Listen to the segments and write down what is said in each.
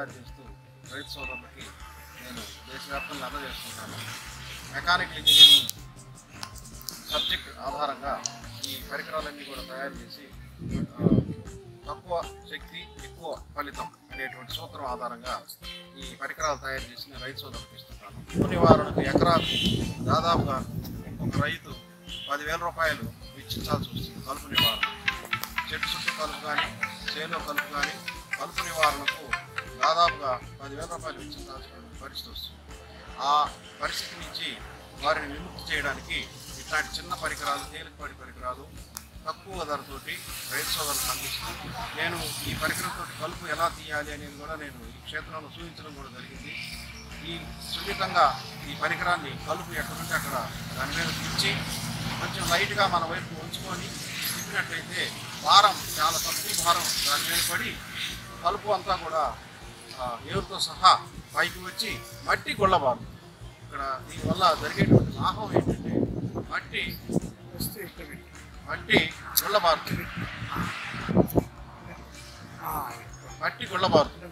తయారు చేస్తూ రైతు సోదరులకి నేను దేశవ్యాప్తంగా అందజేస్తున్నాను మెకానికల్ ఇంజనీరింగ్ సబ్జెక్ట్ ఆధారంగా ఈ పరికరాలన్నీ కూడా తయారు చేసి ఆ, తక్కువ శక్తి ఎక్కువ ఫలితం అనేటువంటి సూత్రం ఆధారంగా ఈ పరికరాలు తయారు చేసి నేను రైతు సోదరులకు ఇస్తున్నాను కలుపు నివారణకు ఎకరాకు దాదాపుగా ఒక రైతు పదివేల రూపాయలు వెచ్చించాల్సి వస్తుంది కలుపు నివారణ చెట్టు చుట్టూ కలుపు కానీ చేలో కలుపు కానీ కలుపు నివారణకు దాదాపుగా పదివేల రూపాయలు వెచ్చించాల్సిన పరిస్థితి వస్తుంది ఆ పరిస్థితి నుంచి వారిని విముక్తి చేయడానికి ఇట్లాంటి చిన్న పరికరాలు తేలికపాటి పరికరాలు తక్కువ ధరతోటి రైతు సోదరులకు అందిస్తున్నాను నేను ఈ పరికరంతో కలుపు ఎలా తీయాలి అనేది కూడా నేను ఈ క్షేత్రంలో చూపించడం కూడా జరిగింది ఈ సున్నితంగా ఈ పరికరాన్ని కలుపు ఎక్కడుంటే అక్కడ దాని మీద తెచ్చి కొంచెం లైట్గా మన వైపు ఉంచుకొని తిప్పినట్లయితే భారం చాలా తక్కువ భారం దాని మీద పడి కలుపు అంతా కూడా ఆ, ఏరుతో సహా పైకి వచ్చి మట్టి గొల్లబారు ఇక్కడ దీనివల్ల జరిగేటువంటి లాభం ఏంటంటే మట్టి మట్టి గుళ్ళబారుతుంది మట్టి గుళ్ళబారుతుంది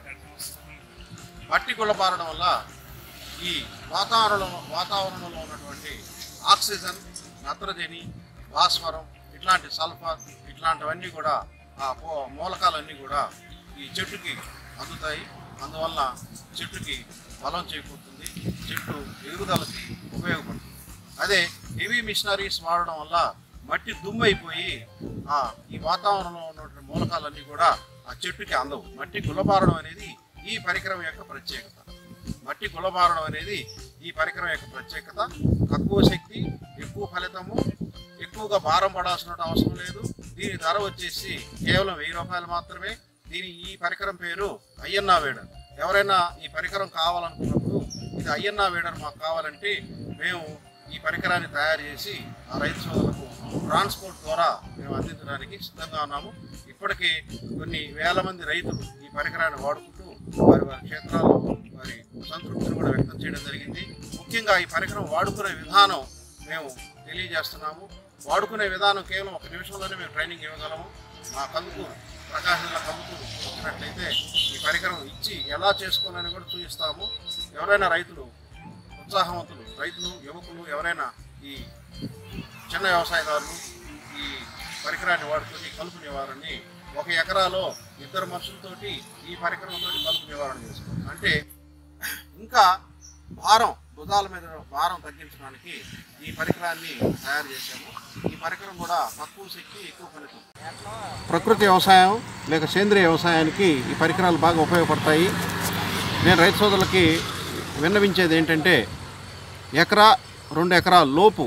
మట్టి గుళ్ళబారడం వల్ల ఈ వాతావరణంలో వాతావరణంలో ఉన్నటువంటి ఆక్సిజన్ నత్రజని భాస్వరం ఇట్లాంటి సల్ఫర్ ఇట్లాంటివన్నీ కూడా ఆ పో- మూలకాలన్నీ కూడా ఈ చెట్టుకి అందుతాయి అందువల్ల చెట్టుకి బలం చేకూరుతుంది చెట్టు ఎదుగుదలకి ఉపయోగపడుతుంది అదే హెవీ మిషనరీస్ వాడడం వల్ల మట్టి దుమ్ము అయిపోయి ఆ ఈ వాతావరణంలో ఉన్నటువంటి మూలకాలన్నీ కూడా ఆ చెట్టుకి అందవు మట్టి గుల్లబారడం అనేది ఈ పరికరం యొక్క ప్రత్యేకత మట్టి గుల్లబారడం అనేది ఈ పరికరం యొక్క ప్రత్యేకత తక్కువ శక్తి ఎక్కువ ఫలితము ఎక్కువగా భారం పడాల్సిన అవసరం లేదు దీని ధర వచ్చేసి కేవలం వెయ్యి రూపాయలు మాత్రమే దీని ఈ పరికరం పేరు అయ్యన్నా వేడర్ ఎవరైనా ఈ పరికరం కావాలనుకున్నప్పుడు ఇది అయ్యన్నా వేడర్ మాకు కావాలంటే మేము ఈ పరికరాన్ని తయారు చేసి ఆ రైతు సోదరులకు ట్రాన్స్పోర్ట్ ద్వారా మేము అందించడానికి సిద్ధంగా ఉన్నాము ఇప్పటికే కొన్ని వేల మంది రైతులు ఈ పరికరాన్ని వాడుకుంటూ వారి వారి క్షేత్రాల్లో వారి సంతృప్తిని కూడా వ్యక్తం చేయడం జరిగింది ముఖ్యంగా ఈ పరికరం వాడుకునే విధానం మేము తెలియజేస్తున్నాము వాడుకునే విధానం కేవలం ఒక నిమిషంలోనే మేము ట్రైనింగ్ ఇవ్వగలము మా కందుకూరు ప్రకాశం జిల్లా కందుకూరు వచ్చినట్లయితే ఈ పరికరం ఇచ్చి ఎలా చేసుకోవాలని కూడా చూపిస్తాము ఎవరైనా రైతులు ఉత్సాహవంతులు రైతులు యువకులు ఎవరైనా ఈ చిన్న వ్యవసాయదారులు ఈ పరికరాన్ని వాడుకొని కలుపు నివారణని ఒక ఎకరాలో ఇద్దరు మనుషులతోటి ఈ పరికరంతో కలుపు నివారణ చేసుకోవాలి అంటే ఇంకా భారం భుజాల మీద భారం తగ్గించడానికి ఈ పరికరాన్ని తయారు చేశాము ఈ పరికరం కూడా తక్కువ శక్తి ఎక్కువ ఫలితం ప్రకృతి వ్యవసాయం లేక సేంద్రియ వ్యవసాయానికి ఈ పరికరాలు బాగా ఉపయోగపడతాయి నేను రైతు సోదరులకి విన్నవించేది ఏంటంటే ఎకరా రెండు ఎకరాల లోపు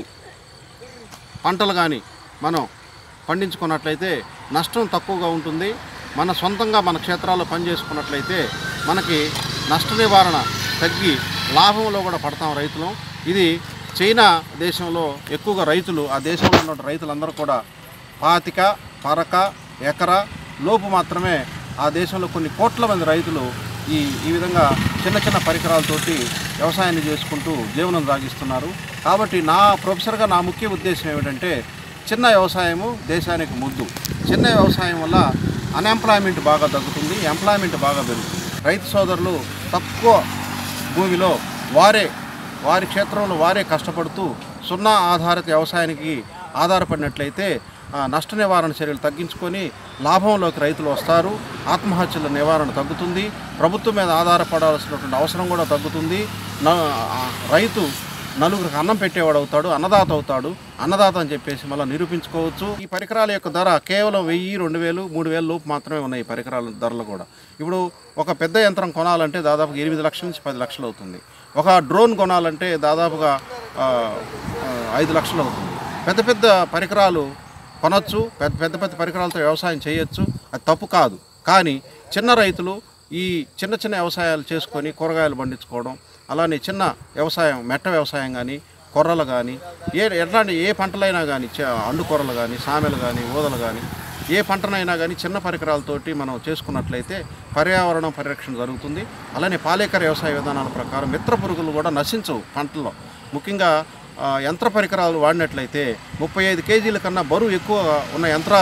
పంటలు కానీ మనం పండించుకున్నట్లయితే నష్టం తక్కువగా ఉంటుంది మన సొంతంగా మన క్షేత్రాల్లో పనిచేసుకున్నట్లయితే మనకి నష్ట నివారణ తగ్గి లాభంలో కూడా పడతాం రైతులం ఇది చైనా దేశంలో ఎక్కువగా రైతులు ఆ దేశంలో ఉన్న రైతులందరూ కూడా పాతిక పరక ఎకర లోపు మాత్రమే ఆ దేశంలో కొన్ని కోట్ల మంది రైతులు ఈ ఈ విధంగా చిన్న చిన్న పరికరాలతోటి వ్యవసాయాన్ని చేసుకుంటూ జీవనం సాగిస్తున్నారు కాబట్టి నా ప్రొఫెసర్గా నా ముఖ్య ఉద్దేశం ఏమిటంటే చిన్న వ్యవసాయము దేశానికి ముద్దు చిన్న వ్యవసాయం వల్ల అన్ఎంప్లాయ్మెంట్ బాగా తగ్గుతుంది ఎంప్లాయ్మెంట్ బాగా పెరుగుతుంది రైతు సోదరులు తక్కువ భూమిలో వారే వారి క్షేత్రంలో వారే కష్టపడుతూ సున్నా ఆధారిత వ్యవసాయానికి ఆధారపడినట్లయితే ఆ, నష్ట నివారణ చర్యలు తగ్గించుకొని లాభంలోకి రైతులు వస్తారు ఆత్మహత్యల నివారణ తగ్గుతుంది ప్రభుత్వం మీద ఆధారపడాల్సినటువంటి అవసరం కూడా తగ్గుతుంది న- ఆ, రైతు నలుగురికి అన్నం పెట్టేవాడు అవుతాడు అన్నదాత అవుతాడు అన్నదాత అని చెప్పేసి మళ్ళీ నిరూపించుకోవచ్చు ఈ పరికరాల యొక్క ధర కేవలం వెయ్యి రెండు వేలు మూడు వేల లోపు మాత్రమే ఉన్నాయి ఈ పరికరాల ధరలు కూడా ఇప్పుడు ఒక పెద్ద యంత్రం కొనాలంటే దాదాపు ఎనిమిది లక్షల నుంచి పది లక్షలు అవుతుంది ఒక డ్రోన్ కొనాలంటే దాదాపుగా ఆ, ఆ, ఐదు లక్షలు అవుతుంది పెద్ద పెద్ద పరికరాలు కొనొచ్చు పెద్ద పెద్ద పెద్ద పరికరాలతో వ్యవసాయం చేయొచ్చు అది తప్పు కాదు కానీ చిన్న రైతులు ఈ చిన్న చిన్న వ్యవసాయాలు చేసుకొని కూరగాయలు పండించుకోవడం అలానే చిన్న వ్యవసాయం మెట్ట వ్యవసాయం కానీ కొర్రలు కానీ ఏ ఎట్లాంటి ఏ పంటలైనా కానీ చ- అండు కొర్రలు కానీ సామెలు కానీ ఊదలు కానీ ఏ పంటనైనా కానీ చిన్న పరికరాలతోటి మనం చేసుకున్నట్లయితే పర్యావరణ పరిరక్షణ జరుగుతుంది అలానే పాలేకర వ్యవసాయ విధానాల ప్రకారం మిత్ర పురుగులు కూడా నశించవు పంటల్లో ముఖ్యంగా ఆ, యంత్ర పరికరాలు వాడినట్లయితే ముప్పై ఐదు కేజీల కన్నా బరువు ఎక్కువ ఉన్న యంత్రాలు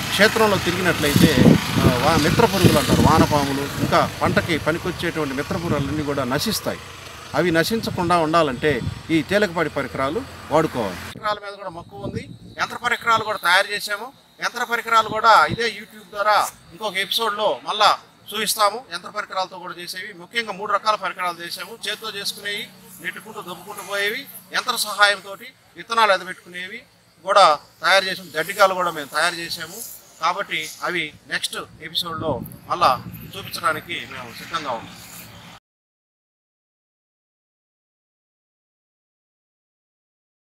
క్షేత్రంలో తిరిగినట్లయితే ఆ, వా మిత్ర పురుగులు అంటారు వానపాములు ఇంకా పంటకి పనికొచ్చేటువంటి మిత్ర పురుగులన్నీ కూడా నశిస్తాయి అవి నశించకుండా ఉండాలంటే ఈ తేలికపాటి పరికరాలు వాడుకోవాలి పరికరాల మీద కూడా మక్కువ ఉంది యంత్ర పరికరాలు కూడా తయారు చేసాము యంత్ర పరికరాలు కూడా ఇదే యూట్యూబ్ ద్వారా ఇంకొక ఎపిసోడ్లో మళ్ళా చూపిస్తాము యంత్ర పరికరాలతో కూడా చేసేవి ముఖ్యంగా మూడు రకాల పరికరాలు చేసాము చేతితో చేసుకునేవి నెట్టుకుంటూ దొబ్బుకుంటూ పోయేవి యంత్ర సహాయంతో విత్తనాలు ఎదబెట్టుకునేవి కూడా తయారు చేసాము గడ్డికాలు కూడా మేము తయారు చేసాము కాబట్టి అవి నెక్స్ట్ ఎపిసోడ్లో మళ్ళా చూపించడానికి మేము సిద్ధంగా ఉన్నాం